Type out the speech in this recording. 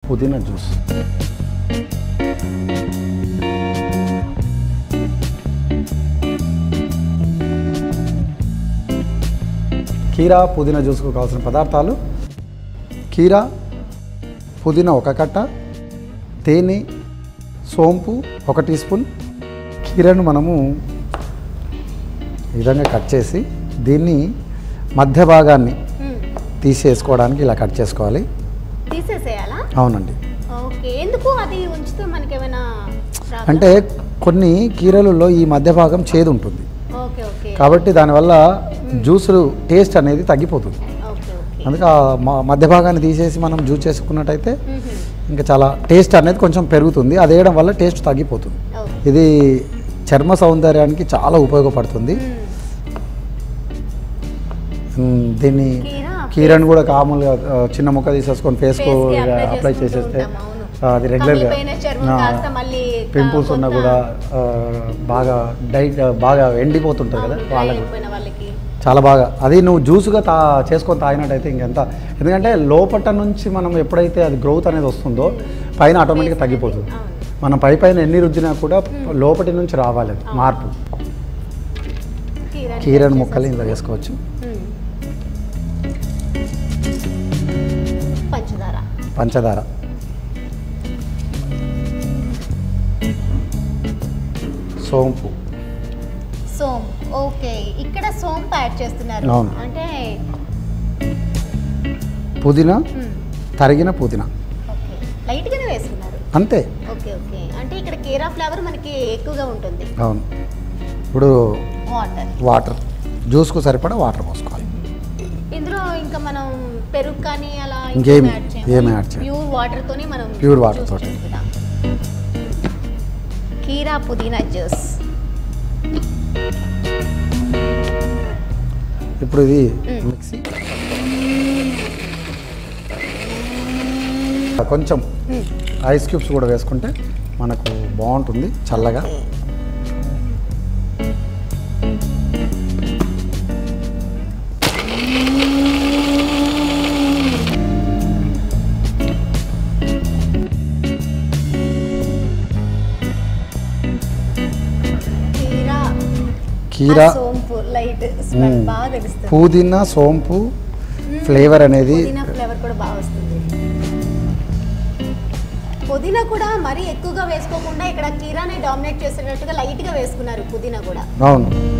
పుదీనా జ్యూస్ కీరా పుదీనా జ్యూస్కు కావాల్సిన పదార్థాలు కీరా పుదీనా ఒక కట్ట తేనె సోంపు ఒక టీ స్పూన్ కీరను మనము ఈ విధంగా కట్ చేసి దీన్ని మధ్య భాగాన్ని మ్మ్. తీసేసుకోవడానికి ఇలా కట్ చేసుకోవాలి తీసేసేయాలా అవునండి ఓకే ఎందుకు అది ఉంచితే మనకి ఏమైనా problem? అంటే కొన్ని కీరలలో ఈ మధ్య భాగం చేదు ఉంటుంది ఓకే ఓకే కాబట్టి దానివల్ల జ్యూసులు టేస్ట్ అనేది తగ్గిపోతుంది ఓకే ఓకే అందుకే ఆ మ- మధ్య భాగాన్ని తీసేసి మనం జ్యూస్ చేసుకున్నట్టయితే మ్మ్. ఇంకా చాలా టేస్ట్ అనేది కొంచెం పెరుగుతుంది అది వేయడం వల్ల టేస్ట్ తగ్గిపోతుంది ఓకే ఇది చర్మ సౌందర్యానికి చాలా ఉపయోగపడుతుంది మ్మ్. మ్, దీన్ని కీరా కీరని కూడా కామూలుగా ఆ, చిన్న ముక్క తీసేసుకొని ఫేస్ Face కి apply అప్లై చేసుకుంటూ చేసేస్తే ఉంటాం, అవును. ఆ, అది రెగ్యులర్గా కమిలిపోయిన చర్మం కాస్త మళ్ళీ పింపుల్స్ ఉన్నా కొత్త- కూడా ఆ, బాగా డైట్ బాగా ఎండిపోతుంటుంది కదా అవును, dry వాళ్ళకు అయిపోయిన వాళ్ళకి చాలా బాగా అది నువ్వు జ్యూస్గా తా చేసుకొని తాగినట్టయితే ఇంకెంత ఎందుకంటే లోపట నుంచి మనం ఎప్పుడైతే అది గ్రోత్ అనేది వస్తుందో పైన ఆటోమేటిక్గా తగ్గిపోతుంది అవును. మనం పై పైన ఎన్ని రుద్దినా కూడా లోపటి నుంచి రావాలి అది మార్పు కీరాని కీరని cut ముక్కలు ఇందులో చేసేసుకో. వేసుకోవచ్చు మ్మ్. పంచదార పంచదార సోంపు సోమ్ ఓకే ఇక్కడ సోంపు యాడ్ చేస్తున్నారు అవును. అంటే పుదీనా మ్మ్. తరిగిన పుదీనా ఓకే లైట్గానే వేసుకున్నారు అంతే ఓకే ఓకే అంటే ఇక్కడ కేరా ఫ్లేవర్ మనకి ఎక్కువగా ఉంటుంది అవును ఇప్పుడు వాటర్ వాటర్ జ్యూస్కు సరిపడా వాటర్ పోసుకోవాలి ఇందులో ఇంకా మనం పెరుగు కానీ అలా ఇంకేం- ఏం యాడ్ చేయం. ప్యూర్ వాటర్ తోనే మనం Pure water juice తోటి. చేసుకుందాం. కీరా పుదీనా జ్యూస్ ఇప్పుడు ఇది మ్మ్. మిక్సీ కొంచెం ఐస్ క్యూబ్స్ కూడా వేసుకుంటే మనకు బాగుంటుంది చల్లగా కీరా కీరా ఆ సోంపు లైట్ స్మెల్ మ్మ్. బాగా తెలుస్తుంది పుదీనా సోంపు ఫ్లేవర్ అనేది పుదీనా ఫ్లేవర్ కూడా బాగా వస్తుంది పుదీనా కూడా మరీ ఎక్కువగా వేసుకోకుండా ఇక్కడ కీరాని డామినేట్ చేసేటట్టుగా లైట్ గా వేసుకున్నారు పుదీనా కూడా అవును